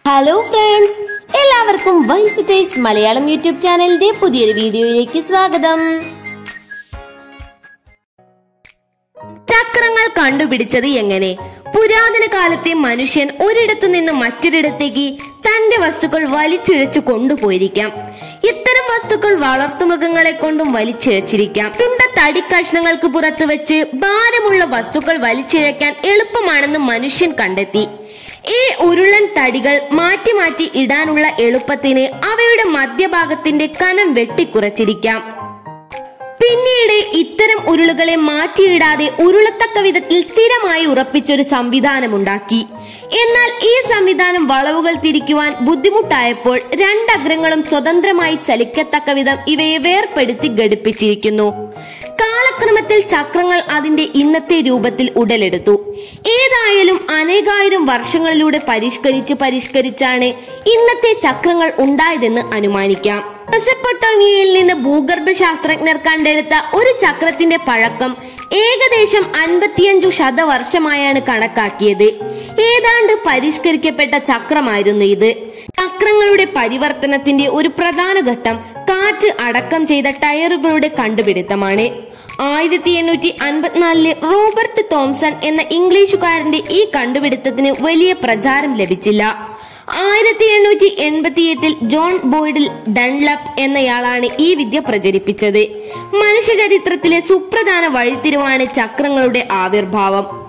hello friends എല്ലാവർക്കും വൈസിറ്റേഴ്സ് Malayalam YouTube ചാനലിന്റെ പുതിയൊരു വീഡിയോയിലേക്ക് സ്വാഗതം ചക്രങ്ങൾ കണ്ടുപിടിച്ചത് എങ്ങനെ പുരാതന കാലത്തെ മനുഷ്യൻ ഒരിടത്തു നിന്ന് മറ്റൊരിടത്തേക്ക് തന്റെ വസ്തുക്കൾ വലിച്ചിഴച്ചു കൊണ്ടുപോയിരിക്കാം ഇത്തരം വസ്തുക്കൾ വളർത്തുമൃഗങ്ങളെ കൊണ്ടും വലിച്ചിഴച്ചിരിക്കാം തുണ്ട തടി കഷ്ണങ്ങൾക്ക് പുറത്ത് വെച്ച് ഭാരമുള്ള വസ്തുക്കൾ വലിച്ചിഴക്കാൻ എളുപ്പമാണെന്ന് മനുഷ്യൻ കണ്ടെത്തി ഈ ഉരുളൻ തടികൾ മാറ്റി മാറ്റി ഇടാനുള്ള എളുപ്പത്തിന് അവയുടെ മധ്യഭാഗത്തിന്റെ കനം വെട്ടിക്കുറച്ചിരിക്കാം പിന്നീട് ഇത്തരം ഉരുളുകളെ മാറ്റിയിടാതെ ഉരുളത്തക്ക വിധത്തിൽ സ്ഥിരമായി ഉറപ്പിച്ചൊരു സംവിധാനമുണ്ടാക്കി എന്നാൽ ഈ സംവിധാനം വളവുകൾ തിരിക്കുവാൻ ബുദ്ധിമുട്ടായപ്പോൾ രണ്ടഗ്രങ്ങളും സ്വതന്ത്രമായി ചലിക്കത്തക്ക വിധം ഇവയെ വേർപ്പെടുത്തി ഘടിപ്പിച്ചിരിക്കുന്നു കാലക്രമത്തിൽ ചക്രങ്ങൾ അതിന്റെ ഇന്നത്തെ രൂപത്തിൽ ഉടലെടുത്തു ഏതായാലും അനേകായിരം വർഷങ്ങളിലൂടെ പരിഷ്കരിച്ച് പരിഷ്കരിച്ചാണ് ഇന്നത്തെ ചക്രങ്ങൾ ഉണ്ടായതെന്ന് അനുമാനിക്കാം മെസപ്പൊട്ടോമിയയിൽ നിന്ന് ഭൂഗർഭ ശാസ്ത്രജ്ഞർ കണ്ടെടുത്ത ഒരു ചക്രത്തിന്റെ പഴക്കം ഏകദേശം അൻപത്തിയഞ്ചു ശതവർഷമായാണ് കണക്കാക്കിയത് ഏതാണ്ട് പരിഷ്കരിക്കപ്പെട്ട ചക്രമായിരുന്നു ഇത് ചക്രങ്ങളുടെ പരിവർത്തനത്തിന്റെ ഒരു പ്രധാന ഘട്ടം കാറ്റ് അടക്കം ചെയ്ത ടയറുകളുടെ കണ്ടുപിടുത്തമാണ് ആയിരത്തി എണ്ണൂറ്റി അൻപത്തിനാലില് റോബർട്ട് തോംസൺ എന്ന ഇംഗ്ലീഷുകാരന്റെ ഈ കണ്ടുപിടുത്തത്തിന് വലിയ പ്രചാരം ലഭിച്ചില്ല ആയിരത്തി എണ്ണൂറ്റി എൺപത്തി എട്ടിൽ ജോൺ ബോയ്ഡിൽ ഡൺലപ്പ് എന്നയാളാണ് ഈ വിദ്യ പ്രചരിപ്പിച്ചത് മനുഷ്യചരിത്രത്തിലെ സുപ്രധാന വഴിത്തിരിവാണ് ചക്രങ്ങളുടെ ആവിർഭാവം